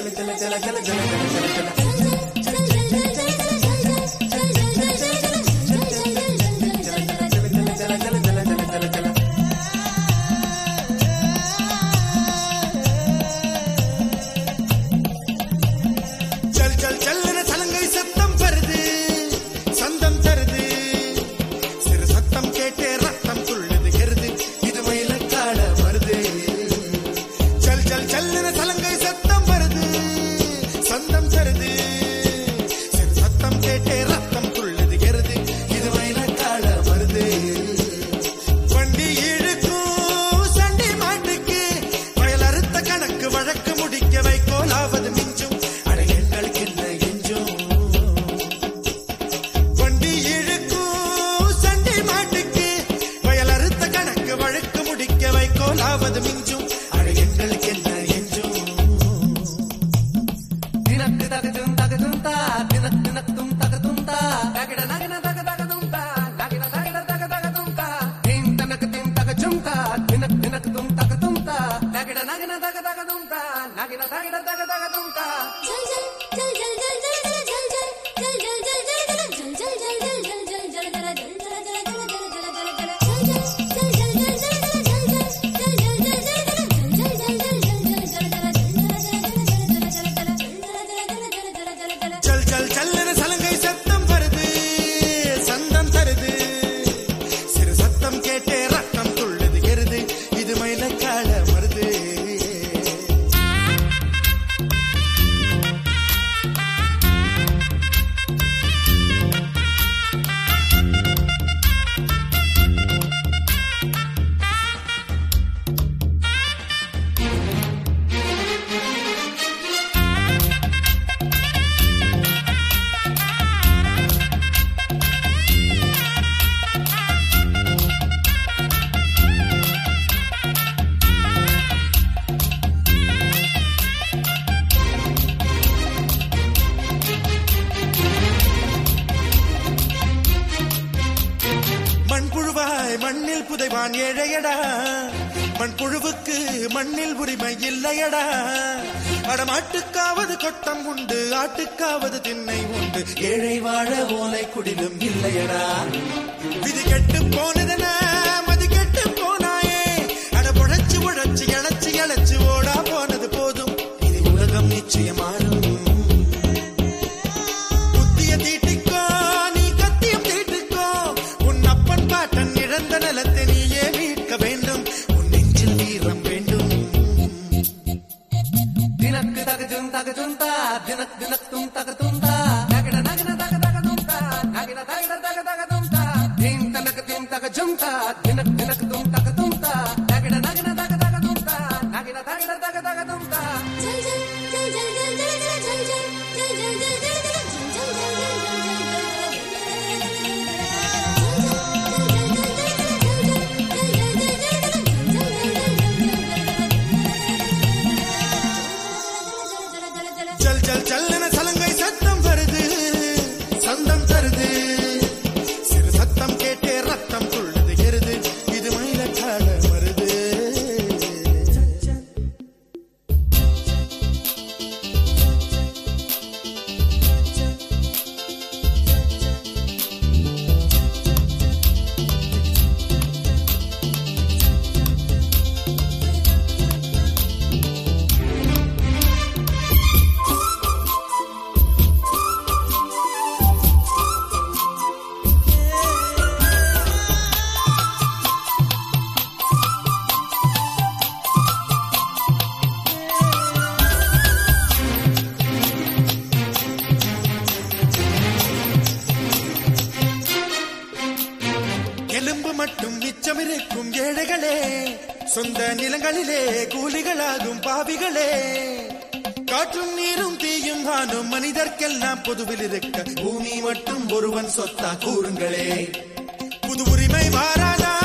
சல் சல் சல்லன சலங்கை சத்தம் வருது சந்தம் தருது சிறு சத்தம் கேட்டே ரத்தம் துள்ளுது எருது இது மயிலக்காட வருது சல் சல் சல்லன சலங்கை சத்தம் வருது சந்தம் தருது சிறு சத்தம் கேட்டே ரத்தம் துள்ளுது எருது இது மயிலக்காட வருது வண்டி இழுக்கும் சண்டி மாட்டுக்கு வயல் அறுத்த கணக்கு வழக்கு முடிக்க வைக்கோலாவது மிஞ்சும் அடையங்களுக்கு என்ன எஞ்சும் வண்டி இழுக்கும் சண்டி மாட்டுக்கு வயல் அறுத்த கணக்கு வழக்கு முடிக்க வைக்கோலாவது மிஞ்சும் அடையங்களுக்கு என்ன எஞ்சும் தினக்கு தகதும் தகதும் தா தினக் தினக்கும் தகதும் தா தகட நகன தக தகதும் தா நகன தகட தக தகதும் தா தீம் தனக்கு தீம் தகஜும் தா தினக் தினக்கும் தகதும் தா தகட நகன தக தகதும் தா நகன தகட தக தகதும் தா சல் சல் சல்லன சலங்கை சத்தம் வருது சந்தம் தருது சிறு சத்தம் கேட்டே ரத்தம் துள்ளுது எருது இது மயிலக்கால வருது மண்புழுவாய் மண்ணில் புதைவான் ஏழையடா மண்புழுவுக்கு மண்ணில் உரிமை இல்லையடா அடமாட்டுக்காவது கொட்டம் உண்டு ஆட்டுக்காவது திண்ணை உண்டு ஏழை வாழ ஓலை குடிலும் இல்லையடா விதி கெட்டு போனதென மதி கெட்டு போனாயே அட உழைச்சு உழைச்சு இழைச்சு இழைச்சு ஓடா போனது போதும் இது உலகம் நிச்சயமானும் புத்திய தீட்டிக்கோ நீ கத்தியம் தீட்டுக்கோ உன் அப்பன் பாட்டன் இழந்த நிலத்தை நீயே மீட்க வேண்டும் உன் நெஞ்சில் வீரம் வேண்டும் தினக்கு தகஜும் தகஜும் தா தினக் தினக்கும் தகதும் தா தகட நகன தக தகதும் தா நகன தகட தக தகதும் தா தீம் தனக்கு தீம் தகஜும் தா தினக் தினக்கும் தகதும் தா தகட நகன தக தகதும் தா நகன தகட தக தகதும் தா ஜல் ஜல் ஜல்லன சலங்கை சத்தம் வருது சந்தம் தருது சிறு சத்தம் கேட்டே ரத்தம் துள்ளுது எருது இது மயிலக்கால வருது எலும்பு மட்டும் மிச்சமிருக்கும் ஏழைகளே சொந்த நிலங்களிலே கூலிகளாகும் பாவிகளே காற்றும் நீரும் தீயும் வானும் மனிதர்க்கெல்லாம் பொதுவில் இருக்க பூமி மட்டும் ஒருவன் சொத்தா கூறுங்களே புது உரிமை மாறாதா